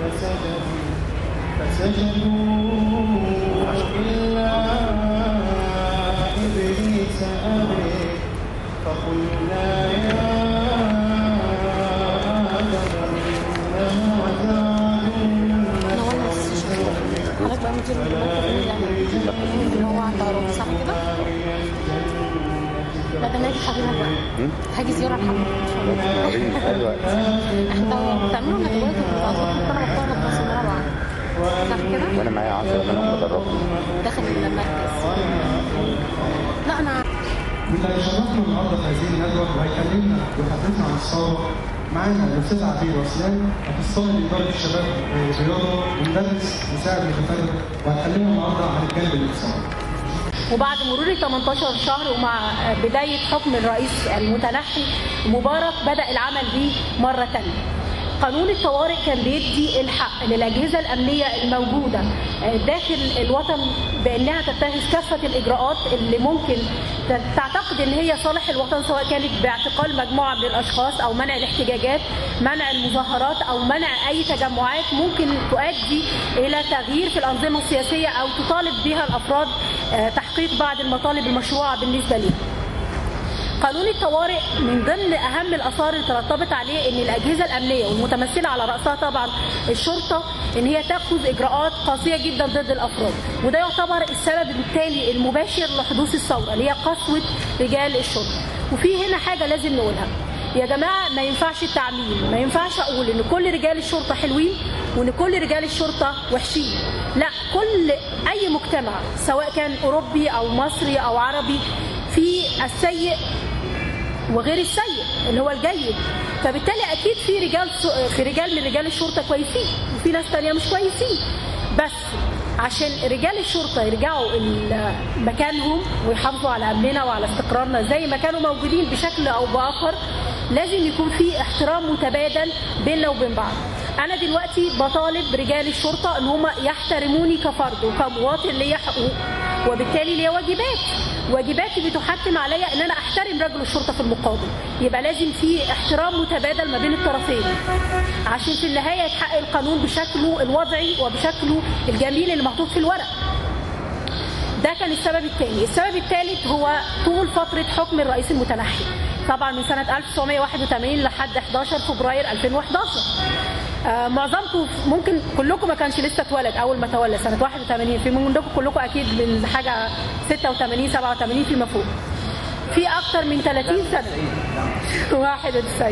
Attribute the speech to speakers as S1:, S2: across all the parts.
S1: فسجدوا فسجدوا إلا إبليس أبي فقلنا يا آدم إنه
S2: حضرتك بقى مدير المكتب اللي هو عند عروض صح كده؟ لا ده نادي حبيبك بقى هاجي زيارة الحمد
S3: ايوه
S2: انتوا بتعملوا ندوات وبتعرضوا الطلبة بتوعنا في سنة رابعة صح كده؟
S3: وانا معايا 10 منهم بدربهم
S2: داخل المركز لا انا
S1: يبقى يشرفنا النهارده في هذه الندوه وهيكلمنا ويحدثنا عن الثوره معانا الاستاذ عبير وسلام اخصائي اداره الشباب والرياضه ومدرس مساعد متفرغ وهيكلمنا النهارده عن الجانب الاقتصادي.
S4: وبعد مرور 18 شهر ومع بداية حكم الرئيس المتنحي مبارك بدأ العمل به مرة تانية قانون الطوارئ كان بيدي الحق للأجهزة الأمنية الموجودة داخل الوطن بأنها تتخذ كافة الإجراءات اللي ممكن تعتقد أن هي صالح الوطن سواء كانت باعتقال مجموعة من الأشخاص أو منع الاحتجاجات منع المظاهرات أو منع أي تجمعات ممكن تؤدي إلى تغيير في الأنظمة السياسية أو تطالب بها الأفراد تحقيق بعض المطالب المشروعة بالنسبة لهم قانون الطوارئ من ضمن اهم الاثار اللي ترتبط عليه ان الاجهزه الامنيه والمتمثله على راسها طبعا الشرطه ان هي تاخذ اجراءات قاسيه جدا ضد الافراد وده يعتبر السبب التالي المباشر لحدوث الثوره اللي هي قسوه رجال الشرطه وفي هنا حاجه لازم نقولها يا جماعه ما ينفعش التعميم ما ينفعش اقول ان كل رجال الشرطه حلوين وان كل رجال الشرطه وحشين لا كل اي مجتمع سواء كان اوروبي او مصري او عربي في السيء وغير السيء اللي هو الجيد فبالتالي اكيد في رجال في رجال من رجال الشرطه كويسين وفي ناس تانية مش كويسين بس عشان رجال الشرطه يرجعوا مكانهم ويحافظوا على امننا وعلى استقرارنا زي ما كانوا موجودين بشكل او باخر لازم يكون في احترام متبادل بيننا وبين بعض انا دلوقتي بطالب رجال الشرطه ان هم يحترموني كفرد وكمواطن ليا حقوق وبالتالي ليا واجبات واجباتي بتحتم عليا ان انا احترم رجل الشرطه في المقابل يبقى لازم في احترام متبادل ما بين الطرفين عشان في النهايه يتحقق القانون بشكله الوضعي وبشكله الجميل اللي محطوط في الورق ده كان السبب الثاني السبب الثالث هو طول فتره حكم الرئيس المتنحي طبعا من سنه 1981 لحد 11 فبراير 2011 آه معظمكم ممكن كلكم ما كانش لسه اتولد اول ما تولى سنه 81 في منكم كلكم اكيد من حاجه 86 87 فيما فوق في اكتر من 30 سنه 91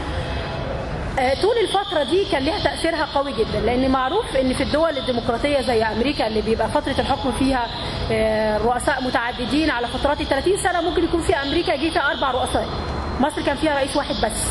S4: آه طول الفترة دي كان لها تأثيرها قوي جدا لأن معروف إن في الدول الديمقراطية زي أمريكا اللي بيبقى فترة الحكم فيها آه رؤساء متعددين على فترات 30 سنة ممكن يكون في أمريكا جه فيها أربع رؤساء مصر كان فيها رئيس واحد بس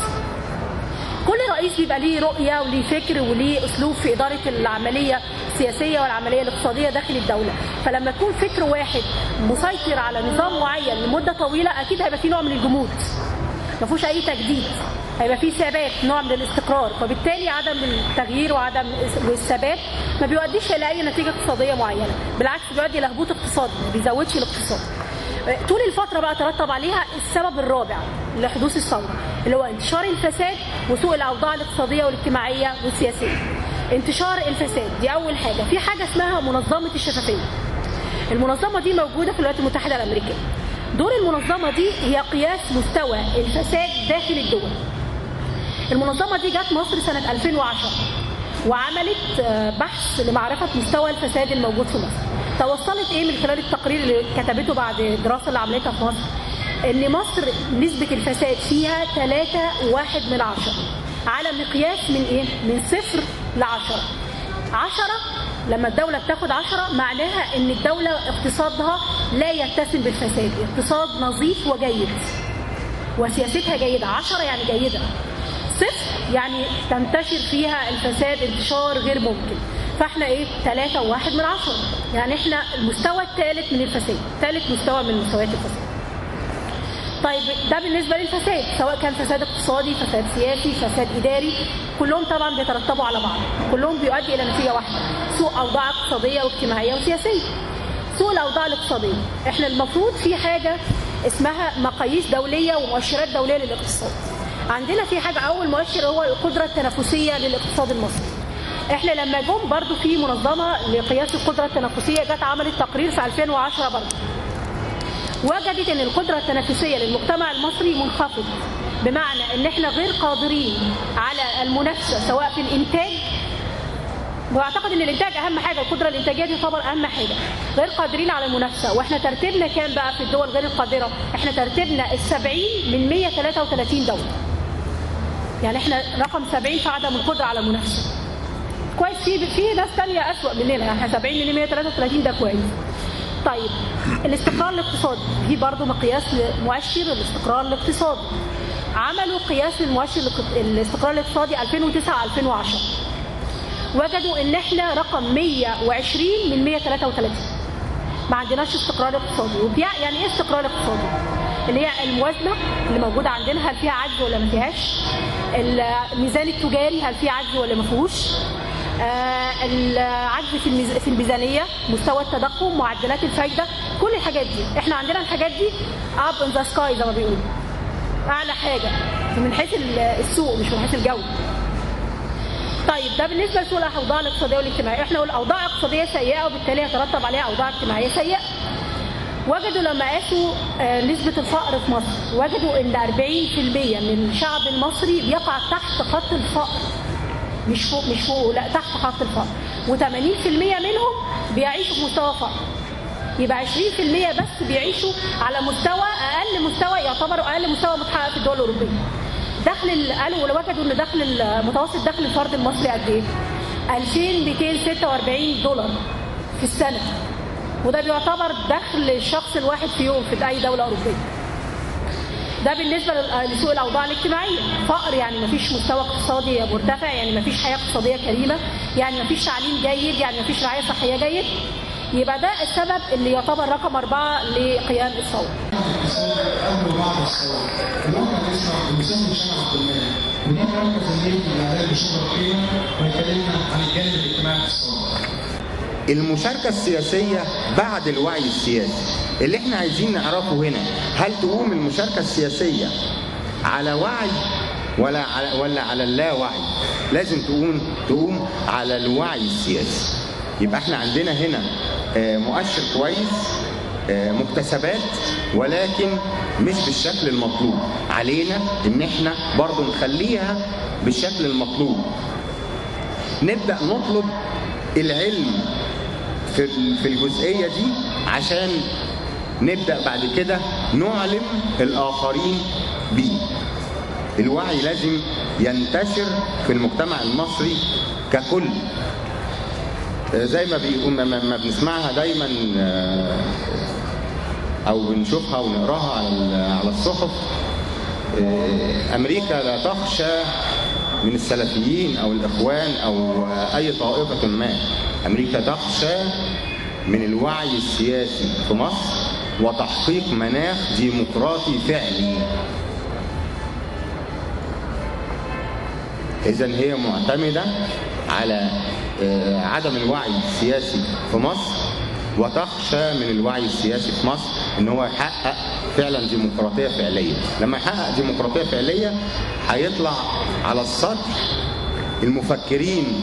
S4: كل رئيس بيبقى ليه رؤية وليه فكر وليه أسلوب في إدارة العملية السياسية والعملية الاقتصادية داخل الدولة فلما يكون فكر واحد مسيطر على نظام معين لمدة طويلة أكيد هيبقى في نوع من الجمود ما فيهوش أي تجديد هيبقى في ثبات نوع من الاستقرار فبالتالي عدم التغيير وعدم الثبات ما بيؤديش الى اي نتيجه اقتصاديه معينه بالعكس بيؤدي الى هبوط اقتصادي ما بيزودش الاقتصاد طول الفترة بقى ترتب عليها السبب الرابع لحدوث الثورة اللي هو انتشار الفساد وسوء الأوضاع الاقتصادية والاجتماعية والسياسية. انتشار الفساد دي أول حاجة، في حاجة اسمها منظمة الشفافية. المنظمة دي موجودة في الولايات المتحدة الأمريكية. دور المنظمة دي هي قياس مستوى الفساد داخل الدول. المنظمة دي جت مصر سنة 2010 وعملت بحث لمعرفة مستوى الفساد الموجود في مصر. توصلت ايه من خلال التقرير اللي كتبته بعد الدراسه اللي عملتها في مصر ان مصر نسبه الفساد فيها 3 واحد من عشرة على مقياس من ايه من صفر ل 10 10 لما الدولة بتاخد 10 معناها ان الدولة اقتصادها لا يتسم بالفساد اقتصاد نظيف وجيد وسياستها جيدة 10 يعني جيدة صفر يعني تنتشر فيها الفساد انتشار غير ممكن فاحنا ايه 3 وواحد من عشرة يعني احنا المستوى الثالث من الفساد ثالث مستوى من مستويات الفساد طيب ده بالنسبه للفساد سواء كان فساد اقتصادي فساد سياسي فساد اداري كلهم طبعا بيترتبوا على بعض كلهم بيؤدي الى نتيجه واحده سوء اوضاع اقتصاديه واجتماعيه وسياسيه سوء الاوضاع الاقتصاديه احنا المفروض في حاجه اسمها مقاييس دوليه ومؤشرات دوليه للاقتصاد عندنا في حاجه اول مؤشر هو القدره التنافسيه للاقتصاد المصري احنا لما جم برضو في منظمه لقياس القدره التنفسيه جت عملت تقرير في 2010 برضو وجدت ان القدره التنفسيه للمجتمع المصري منخفض بمعنى ان احنا غير قادرين على المنافسه سواء في الانتاج واعتقد ان الانتاج اهم حاجه القدره الانتاجيه دي تعتبر اهم حاجه غير قادرين على المنافسه واحنا ترتيبنا كام بقى في الدول غير القادره احنا ترتيبنا ال70 من 133 دوله يعني احنا رقم 70 في عدم القدره على المنافسه كويس في في ناس ثانيه اسوء مننا احنا 70 من 133 ده كويس طيب الاستقرار الاقتصادي في برضه مقياس لمؤشر الاستقرار الاقتصادي عملوا قياس للمؤشر الاق- الاستقرار الاقتصادي 2009 2010 وجدوا ان احنا رقم 120 من 133 ما عندناش استقرار اقتصادي وبيع يعني ايه استقرار اقتصادي اللي هي الموازنه اللي موجوده عندنا هل فيها عجز ولا ما فيهاش الميزان التجاري هل فيه عجز ولا ما فيهوش آه، العجز في الميز- في الميزانيه مستوى التضخم معدلات الفايده كل الحاجات دي احنا عندنا الحاجات دي اب ان ذا سكاي زي ما بيقولوا اعلى حاجه من حيث ال- السوق مش من حيث الجو طيب ده بالنسبه لسوق الاوضاع الاقتصاديه والاجتماعيه احنا قلنا اوضاع اقتصاديه سيئه وبالتالي يترتب عليها اوضاع اجتماعيه سيئه وجدوا لما قاسوا آه، نسبة الفقر في مصر وجدوا ان 40% من الشعب المصري بيقع تحت خط الفقر مش فوق مش فوق لا تحت خط الفقر و80% منهم بيعيشوا في مستوى فقر يبقى 20% بس بيعيشوا على مستوى اقل مستوى يعتبر اقل مستوى متحقق في الدول الاوروبيه دخل ال- قالوا لو وجدوا ان دخل ال- متوسط دخل الفرد المصري قد ايه 2246 دولار في السنه وده بيعتبر دخل الشخص الواحد في يوم في اي دوله اوروبيه ده بالنسبه لل- لسوء الاوضاع الاجتماعيه فقر يعني مفيش مستوى اقتصادي مرتفع يعني مفيش حياه اقتصاديه كريمه يعني مفيش تعليم جيد يعني مفيش رعايه صحيه جيد يبقى ده السبب اللي يعتبر رقم أربعة لقيام الثورة
S1: الاقتصاد قبل وبعد الثوره. الواقع بيسمع الاستاذ هشام عبد المنعم وده مركز النيل للاعلام بشبه القيمه ويكلمنا عن الجانب الاجتماعي في الثوره.
S5: المشاركة السياسية بعد الوعي السياسي اللي احنا عايزين نعرفه هنا هل تقوم المشاركة السياسية على وعي ولا على ولا على اللاوعي لازم تقوم تقوم على الوعي السياسي يبقى احنا عندنا هنا آه، مؤشر كويس آه، مكتسبات ولكن مش بالشكل المطلوب علينا ان احنا برضو نخليها بالشكل المطلوب نبدأ نطلب العلم في في الجزئية دي عشان نبدأ بعد كده نعلم الآخرين بيه الوعي لازم ينتشر في المجتمع المصري ككل آه، زي ما بيقول ما, ما ما بنسمعها دايما آه، او بنشوفها ونقراها على ال- على الصحف آه، امريكا لا تخشى من السلفيين او الاخوان او آه، اي طائفه ما امريكا تخشى من الوعي السياسي في مصر وتحقيق مناخ ديمقراطي فعلي إذا هي معتمدة على آه، عدم الوعي السياسي في مصر وتخشى من الوعي السياسي في مصر ان هو يحقق فعلا ديمقراطيه فعليه لما يحقق ديمقراطيه فعليه هيطلع على السطح المفكرين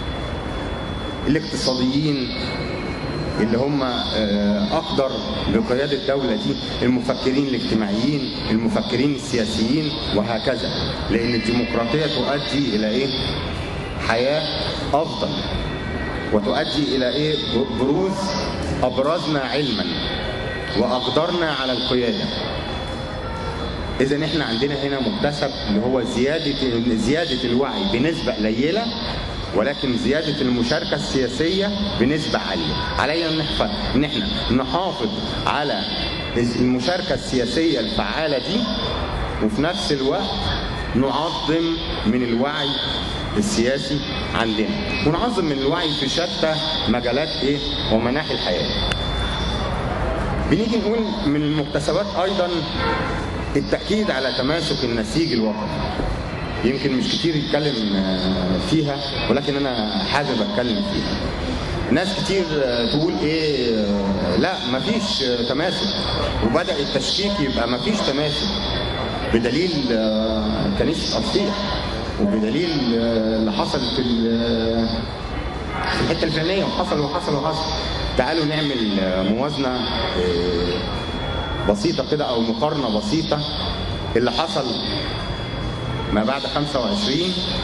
S5: الاقتصاديين اللي هم آه، اقدر بقياده الدوله دي المفكرين الاجتماعيين المفكرين السياسيين وهكذا لان الديمقراطيه تؤدي الى ايه حياه افضل وتؤدي الى ايه بروز ابرزنا علما واقدرنا على القياده اذا احنا عندنا هنا مكتسب اللي هو زياده زياده الوعي بنسبه قليله ولكن زياده المشاركه السياسيه بنسبه عاليه علينا ان نحفظ ان احنا نحافظ على المشاركه السياسيه الفعاله دي وفي نفس الوقت نعظم من الوعي السياسي عندنا ونعظم من الوعي في شتى مجالات ايه ومناحي الحياه بنيجي نقول من المكتسبات ايضا التاكيد على تماسك النسيج الوطني يمكن مش كتير يتكلم آه، فيها ولكن انا حابب اتكلم فيها ناس كتير آه، تقول ايه آه، لا مفيش آه، تماسك وبدا التشكيك يبقى مفيش تماسك بدليل آه، كنيسه الصيح وبدليل آه، اللي حصل في ال- في الحته الفلانيه وحصل وحصل وحصل تعالوا نعمل آه، موازنه آه، بسيطه كده او مقارنه بسيطه اللي حصل ما بعد 25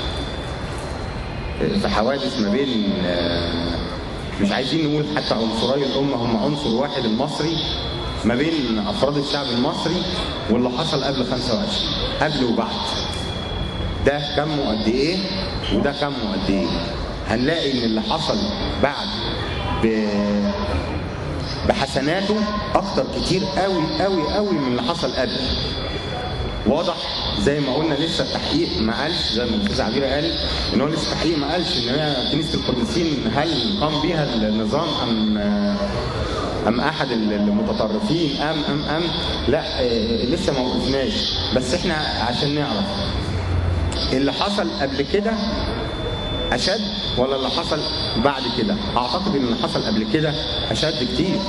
S5: آه، في حوادث ما بين آه، مش عايزين نقول حتى عنصري الامه هم عنصر واحد المصري ما بين افراد الشعب المصري واللي حصل قبل 25 قبل وبعد ده كمه قد ايه وده كمه قد ايه هنلاقي ان اللي حصل بعد ب... بحسناته اكتر كتير قوي قوي قوي من اللي حصل قبل واضح زي ما قلنا لسه التحقيق ما قالش زي ما الاستاذ عبير قال ان هو لسه التحقيق ما قالش ان هي كنيسه القديسين هل قام بيها النظام ام ام احد المتطرفين ام ام ام لا آه، لسه ما وقفناش بس احنا عشان نعرف اللي حصل قبل كده اشد ولا اللي حصل بعد كده اعتقد ان اللي حصل قبل كده اشد كتير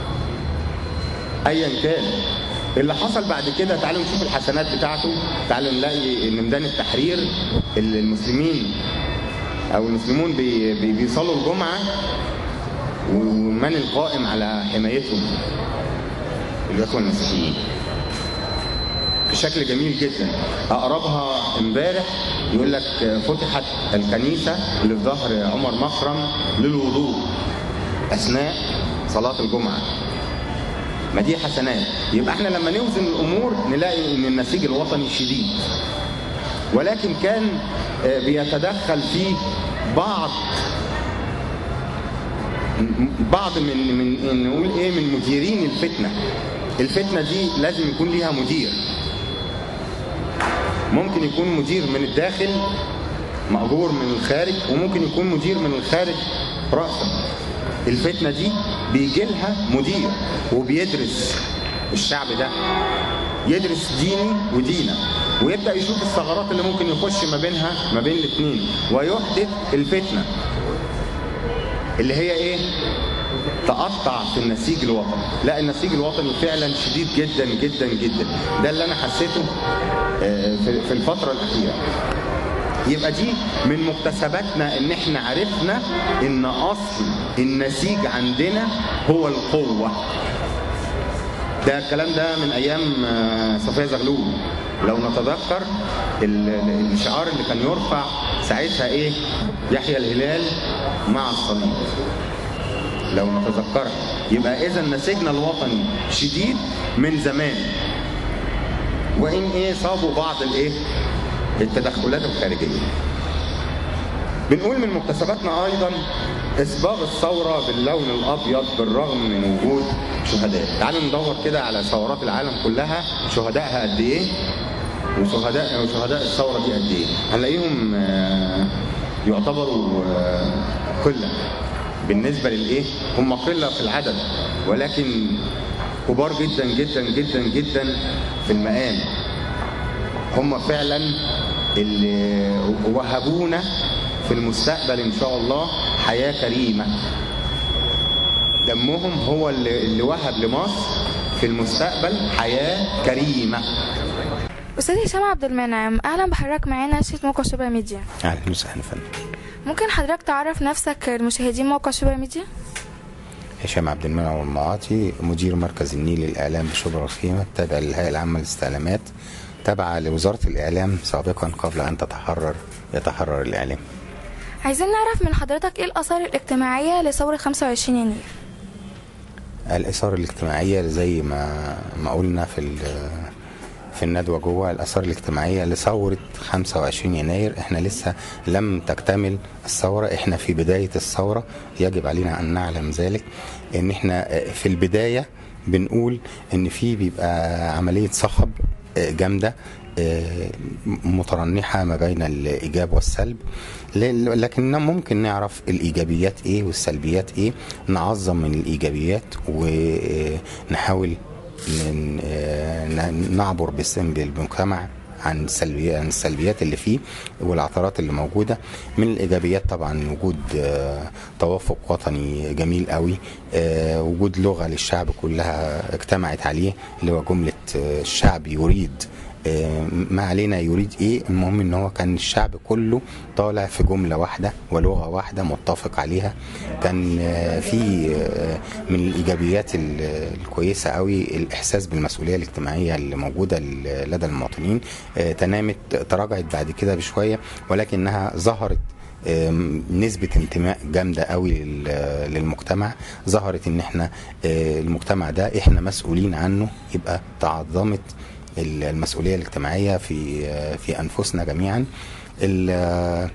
S5: ايا كان اللي حصل بعد كده تعالوا نشوف الحسنات بتاعته تعالوا نلاقي ان ميدان التحرير اللي المسلمين او المسلمون بي بي بيصلوا الجمعه ومن القائم على حمايتهم الاخوه المسيحيين بشكل جميل جدا اقربها امبارح يقول لك فتحت الكنيسه اللي في ظهر عمر مكرم للوضوء اثناء صلاه الجمعه ما دي حسنات يبقى احنا لما نوزن الامور نلاقي ان النسيج الوطني شديد ولكن كان آه، بيتدخل فيه بعض بعض من من نقول ايه من مديرين الفتنه الفتنه دي لازم يكون ليها مدير ممكن يكون مدير من الداخل مأجور من الخارج وممكن يكون مدير من الخارج رأسا الفتنة دي بيجي لها مدير وبيدرس الشعب ده يدرس ديني ودينه ويبدأ يشوف الثغرات اللي ممكن يخش ما بينها ما بين الاثنين ويحدث الفتنة اللي هي ايه تقطع في النسيج الوطني لا النسيج الوطني فعلا شديد جدا جدا جدا ده اللي انا حسيته آه، في في الفتره الاخيره يبقى دي من مكتسباتنا ان احنا عرفنا ان اصل النسيج عندنا هو القوه ده الكلام ده من ايام آه، صفيه زغلول لو نتذكر ال- ال- الشعار اللي كان يرفع ساعتها ايه يحيى الهلال مع الصليب لو نتذكرها يبقى اذا نسيجنا الوطني شديد من زمان وان ايه صابوا بعض الايه التدخلات الخارجيه بنقول من مكتسباتنا ايضا اسباغ الثوره باللون الابيض بالرغم من وجود شهداء تعالوا ندور كده على ثورات العالم كلها شهدائها قد ايه وشهداء وشهداء الثوره دي قد ايه هنلاقيهم آه، يعتبروا آه، قله بالنسبه للايه هم قله في العدد ولكن كبار جدا جدا جدا جدا في المقام هم فعلا اللي وهبونا في المستقبل ان شاء الله حياه كريمه دمهم هو اللي, اللي وهب لمصر في المستقبل حياه كريمه
S6: أستاذ هشام عبد المنعم أهلا بحضرتك معانا شاشة موقع شبه ميديا
S7: اهلا وسهلا فندم
S6: ممكن حضرتك تعرف نفسك لمشاهدين موقع شبه ميديا؟
S7: هشام عبد المنعم المعاطي مدير مركز النيل للاعلام بشبرا الخيمه تابع للهيئه العامه للاستعلامات تابعه لوزاره الاعلام سابقا قبل ان تتحرر يتحرر الاعلام
S6: عايزين نعرف من حضرتك إيه الآثار الاجتماعية لثورة 25 يناير
S7: الاثار الاجتماعيه زي ما ما قلنا في ال- في الندوه جوه الاثار الاجتماعيه لثوره 25 يناير احنا لسه لم تكتمل الثوره احنا في بدايه الثوره يجب علينا ان نعلم ذلك ان احنا في البدايه بنقول ان في بيبقى عمليه صخب جامده مترنحه ما بين الايجاب والسلب ل- لكن ممكن نعرف الايجابيات ايه والسلبيات ايه نعظم من الايجابيات ونحاول ن- ن- نعبر باسم بالمجتمع عن السلبيات عن السلبيات اللي فيه والعثرات اللي موجوده من الايجابيات طبعا وجود آه، توافق وطني جميل قوي آه، وجود لغه للشعب كلها اجتمعت عليه اللي هو جمله آه، الشعب يريد آه، ما علينا يريد ايه المهم ان هو كان الشعب كله طالع في جمله واحده ولغه واحده متفق عليها كان آه، في آه، من الايجابيات ال- الكويسه قوي الاحساس بالمسؤوليه الاجتماعيه اللي موجوده ل- لدى المواطنين آه، تنامت تراجعت بعد كده بشويه ولكنها ظهرت آم، نسبة انتماء جامدة قوي لل- للمجتمع ظهرت ان احنا آه، المجتمع ده احنا مسؤولين عنه يبقى تعظمت ال- المسؤولية الاجتماعية في آه، في انفسنا جميعا ال- آه،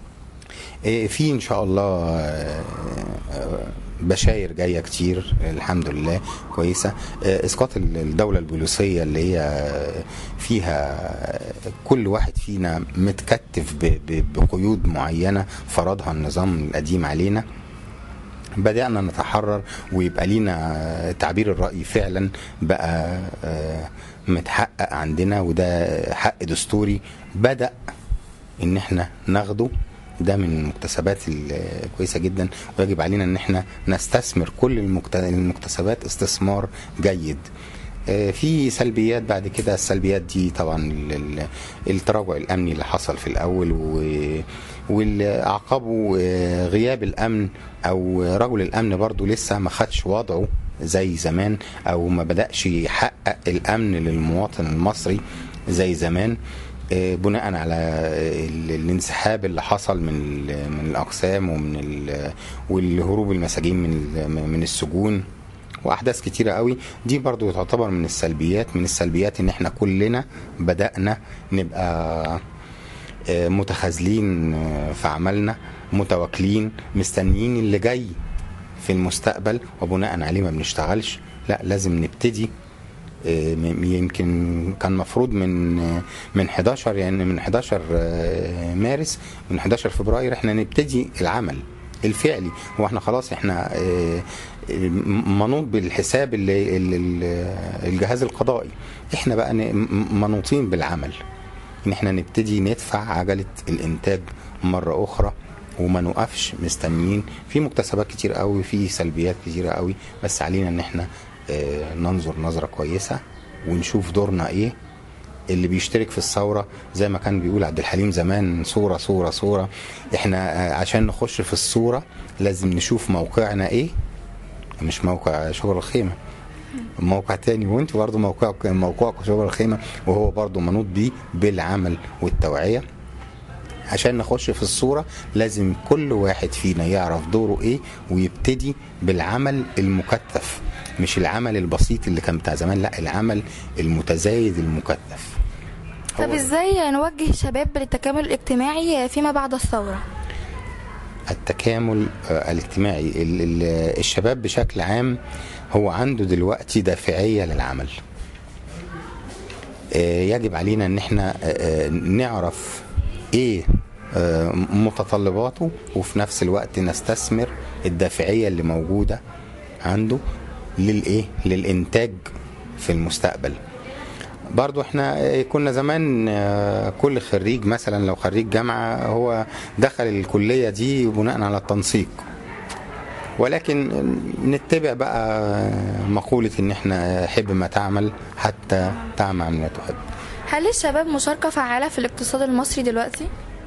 S7: آه، في ان شاء الله آه، آه، بشاير جايه كتير الحمد لله كويسه آه، اسقاط ال- الدوله البوليسيه اللي هي آه، فيها آه، كل واحد فينا متكتف ب- ب- بقيود معينه فرضها النظام القديم علينا بدأنا نتحرر ويبقى لينا تعبير الرأي فعلا بقى آه، متحقق عندنا وده حق دستوري بدأ ان احنا ناخده ده من المكتسبات الكويسه جدا ويجب علينا ان احنا نستثمر كل المكت- المكتسبات استثمار جيد آه، في سلبيات بعد كده السلبيات دي طبعا ال- ال- التراجع الامني اللي حصل في الاول و- واللي اعقبه آه، غياب الامن او رجل الامن برضو لسه ما خدش وضعه زي زمان او ما بداش يحقق الامن للمواطن المصري زي زمان آه، بناء على ال- الانسحاب اللي حصل من ال- من الاقسام ومن ال- والهروب المساجين من ال- من السجون واحداث كتيره قوي دي برضو تعتبر من السلبيات من السلبيات ان احنا كلنا بدانا نبقى آه، متخاذلين آه، في عملنا متواكلين مستنيين اللي جاي في المستقبل وبناء عليه ما بنشتغلش لا لازم نبتدي آه، م- يمكن كان مفروض من آه، من 11 يعني من 11 آه، مارس من 11 فبراير احنا نبتدي العمل الفعلي هو احنا خلاص احنا آه، م- منوط بالحساب اللي اللي- اللي- الجهاز القضائي احنا بقى ن- م- منوطين بالعمل ان احنا نبتدي ندفع عجله الانتاج مره اخرى وما نوقفش مستنيين في مكتسبات كتير قوي في سلبيات كتيره قوي بس علينا ان احنا آه، ننظر نظره كويسه ونشوف دورنا ايه اللي بيشترك في الثورة زي ما كان بيقول عبد الحليم زمان صورة صورة صورة احنا آه، عشان نخش في الصورة لازم نشوف موقعنا ايه مش موقع شغل الخيمة موقع تاني وانت برضه موقعك موقعك شغل الخيمة وهو برضه منوط بيه بالعمل والتوعية عشان نخش في الصورة لازم كل واحد فينا يعرف دوره ايه ويبتدي بالعمل المكثف مش العمل البسيط اللي كان بتاع زمان لا العمل المتزايد المكثف
S6: طب
S7: هو
S6: ازاي نوجه الشباب للتكامل الاجتماعي فيما بعد الثورة
S7: التكامل آه، الاجتماعي ال- ال- الشباب بشكل عام هو عنده دلوقتي دافعية للعمل آه، يجب علينا ان احنا آه، آه، نعرف ايه آه، متطلباته وفي نفس الوقت نستثمر الدافعية اللي موجودة عنده للايه للانتاج في المستقبل برضو احنا آه، كنا زمان آه، كل خريج مثلا لو خريج جامعة هو دخل الكلية دي بناء على التنسيق ولكن نتبع بقى مقولة ان احنا حب ما تعمل حتى تعمل ما تحب
S6: هل الشباب مشاركة فعالة في الاقتصاد المصري دلوقتي؟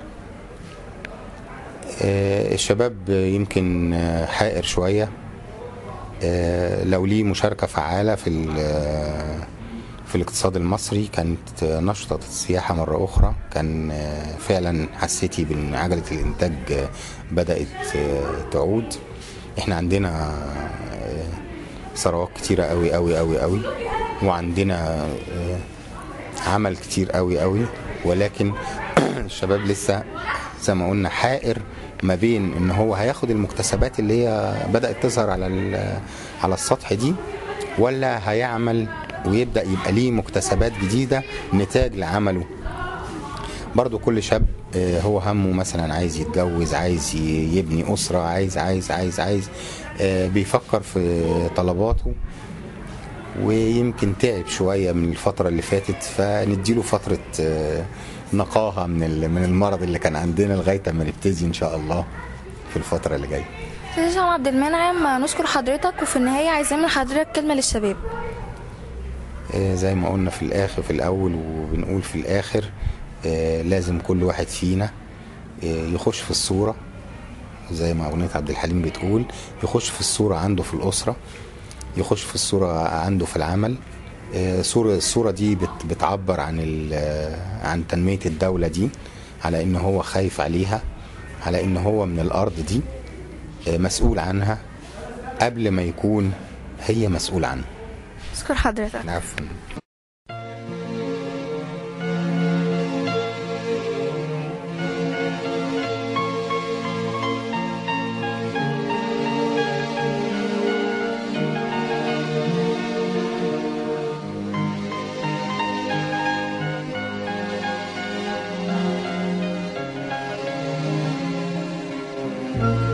S7: آه، الشباب يمكن آه، حائر شوية آه، لو ليه مشاركة فعالة في ال- آه، في الاقتصاد المصري كانت آه، نشطة السياحة مرة أخرى كان آه، فعلا حسيتي بأن عجلة الإنتاج آه، بدأت آه، تعود احنا عندنا آه، ثروات كتيرة قوي قوي قوي قوي وعندنا آه، عمل كتير قوي قوي ولكن الشباب لسه زي ما قلنا حائر ما بين ان هو هياخد المكتسبات اللي هي بدات تظهر على ال- على السطح دي ولا هيعمل ويبدا يبقى ليه مكتسبات جديده نتاج لعمله برضو كل شاب آه، هو همه مثلا عايز يتجوز عايز ي- يبني أسرة عايز عايز عايز عايز آه، بيفكر في طلباته ويمكن تعب شوية من الفترة اللي فاتت فنديله فترة آه، نقاهة من ال- من المرض اللي كان عندنا لغاية ما نبتدي إن شاء الله في الفترة اللي جاية
S6: استاذ هشام عبد المنعم نشكر حضرتك وفي النهاية عايزين من حضرتك كلمة للشباب
S7: آه، زي ما قلنا في الاخر في الاول وبنقول في الاخر آه، لازم كل واحد فينا آه، يخش في الصورة زي ما اغنية عبد الحليم بتقول يخش في الصورة عنده في الأسرة يخش في الصورة عنده في العمل آه، صورة الصورة دي بت- بتعبر عن ال- آه، عن تنمية الدولة دي على ان هو خايف عليها على ان هو من الارض دي آه، مسؤول عنها قبل ما يكون هي مسؤول عنها
S6: اشكر حضرتك
S7: عفوا
S6: شكرا